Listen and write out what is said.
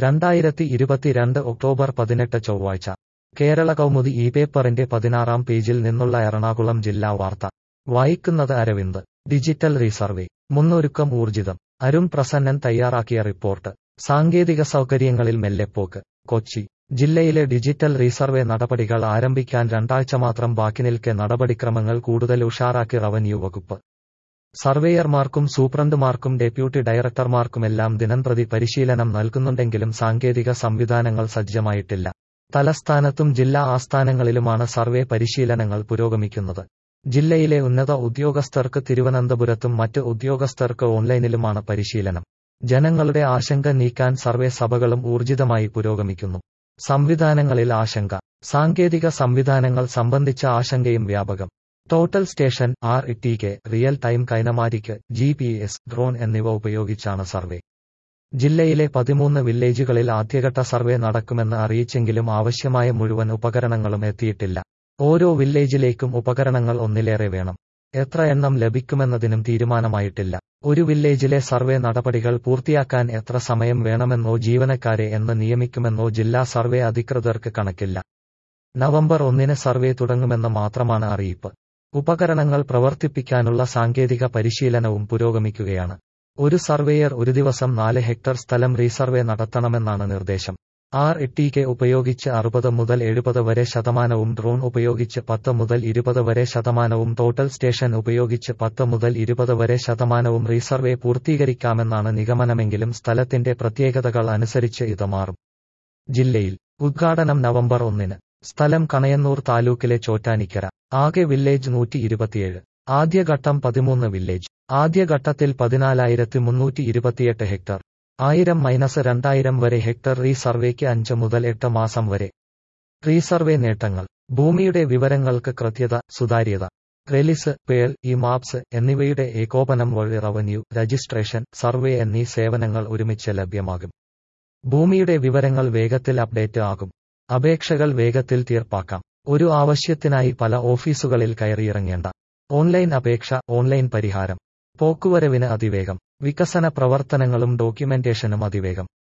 രണ്ടായിരത്തി ഇരുപത്തിരണ്ട് ഒക്ടോബർ പതിനെട്ട് ചൊവ്വാഴ്ച കേരള കൗമുദി ഈ പേപ്പറിന്റെ പതിനാറാം പേജിൽ നിന്നുള്ള എറണാകുളം ജില്ലാ വാർത്ത വായിക്കുന്നത് അരവിന്ദ് ഡിജിറ്റൽ റീസർവേ മുന്നൊരുക്കം ഊർജിതം അരുൺ പ്രസന്നൻ തയ്യാറാക്കിയ റിപ്പോർട്ട് സാങ്കേതിക സൗകര്യങ്ങളിൽ മെല്ലെപ്പോക്ക് കൊച്ചി ജില്ലയിലെ ഡിജിറ്റൽ റീസർവേ നടപടികൾ ആരംഭിക്കാൻ രണ്ടാഴ്ച മാത്രം ബാക്കി നിൽക്കെ നടപടിക്രമങ്ങൾ കൂടുതൽ ഉഷാറാക്കി റവന്യൂ വകുപ്പ് സർവേയർമാർക്കും സൂപ്രണ്ടുമാർക്കും ഡെപ്യൂട്ടി ഡയറക്ടർമാർക്കുമെല്ലാം ദിനംപ്രതി പരിശീലനം നൽകുന്നുണ്ടെങ്കിലും സാങ്കേതിക സംവിധാനങ്ങൾ സജ്ജമായിട്ടില്ല തലസ്ഥാനത്തും ജില്ലാ ആസ്ഥാനങ്ങളിലുമാണ് സർവേ പരിശീലനങ്ങൾ പുരോഗമിക്കുന്നത് ജില്ലയിലെ ഉന്നത ഉദ്യോഗസ്ഥർക്ക് തിരുവനന്തപുരത്തും മറ്റ് ഉദ്യോഗസ്ഥർക്ക് ഓൺലൈനിലുമാണ് പരിശീലനം ജനങ്ങളുടെ ആശങ്ക നീക്കാൻ സർവേ സഭകളും ഊർജിതമായി പുരോഗമിക്കുന്നു സംവിധാനങ്ങളിൽ ആശങ്ക സാങ്കേതിക സംവിധാനങ്ങൾ സംബന്ധിച്ച ആശങ്കയും വ്യാപകം total station R T K real time kinematic G P S drone എന്നിവ ഉപയോഗിച്ചാണ് സർവേ ജില്ലയിലെ പതിമൂന്ന് വില്ലേജുകളിൽ ആദ്യഘട്ട സർവേ നടക്കുമെന്ന് അറിയിച്ചെങ്കിലും ആവശ്യമായ മുഴുവൻ ഉപകരണങ്ങളും എത്തിയിട്ടില്ല ഓരോ വില്ലേജിലേക്കും ഉപകരണങ്ങൾ ഒന്നിലേറെ വേണം എത്ര എണ്ണം ലഭിക്കുമെന്നതിനും തീരുമാനമായിട്ടില്ല ഒരു വില്ലേജിലെ സർവേ നടപടികൾ പൂർത്തിയാക്കാൻ എത്ര സമയം വേണമെന്നോ ജീവനക്കാരെ എന്ന് നിയമിക്കുമെന്നോ ജില്ലാ സർവേ അധികൃതർക്ക് കണക്കില്ല നവംബർ ഒന്നിന് സർവേ തുടങ്ങുമെന്ന് മാത്രമാണ് അറിയിപ്പ് ഉപകരണങ്ങൾ പ്രവർത്തിപ്പിക്കാനുള്ള സാങ്കേതിക പരിശീലനവും പുരോഗമിക്കുകയാണ് ഒരു സർവേയർ ഒരു ദിവസം നാല് ഹെക്ടർ സ്ഥലം റീസർവേ നടത്തണമെന്നാണ് നിർദ്ദേശം ആർ ടി കെ ഉപയോഗിച്ച് അറുപത് മുതൽ എഴുപത് വരെ ശതമാനവും ഡ്രോൺ ഉപയോഗിച്ച് പത്ത് മുതൽ ഇരുപത് വരെ ശതമാനവും ടോട്ടൽ സ്റ്റേഷൻ ഉപയോഗിച്ച് പത്ത് മുതൽ ഇരുപത് വരെ ശതമാനവും റീസർവേ പൂർത്തീകരിക്കാമെന്നാണ് നിഗമനമെങ്കിലും സ്ഥലത്തിന്റെ പ്രത്യേകതകൾ അനുസരിച്ച് ഇത് മാറും ജില്ലയിൽ ഉദ്ഘാടനം നവംബർ ഒന്നിന് സ്ഥലം കണയന്നൂർ താലൂക്കിലെ ചോറ്റാനിക്കര ആകെ വില്ലേജ് നൂറ്റി ഇരുപത്തിയേഴ് ആദ്യഘട്ടം പതിമൂന്ന് വില്ലേജ് ആദ്യഘട്ടത്തിൽ പതിനാലായിരത്തി മുന്നൂറ്റി ഇരുപത്തിയെട്ട് ഹെക്ടർ ആയിരം മൈനസ് രണ്ടായിരം വരെ ഹെക്ടർ റീസർവേക്ക് അഞ്ച് മുതൽ എട്ട് മാസം വരെ റീസർവേ നേട്ടങ്ങൾ ഭൂമിയുടെ വിവരങ്ങൾക്ക് കൃത്യത സുതാര്യത റെലിസ് പേൾ ഇ മാപ്സ് എന്നിവയുടെ ഏകോപനം വഴി റവന്യൂ രജിസ്ട്രേഷൻ സർവേ എന്നീ സേവനങ്ങൾ ഒരുമിച്ച് ലഭ്യമാകും ഭൂമിയുടെ വിവരങ്ങൾ വേഗത്തിൽ അപ്ഡേറ്റ് ആകും അപേക്ഷകൾ വേഗത്തിൽ തീർപ്പാക്കാം ഒരു ആവശ്യത്തിനായി പല ഓഫീസുകളിൽ കയറിയിറങ്ങേണ്ട ഓൺലൈൻ അപേക്ഷ ഓൺലൈൻ പരിഹാരം പോക്കുവരവിന് അതിവേഗം വികസന പ്രവർത്തനങ്ങളും ഡോക്യുമെന്റേഷനും അതിവേഗം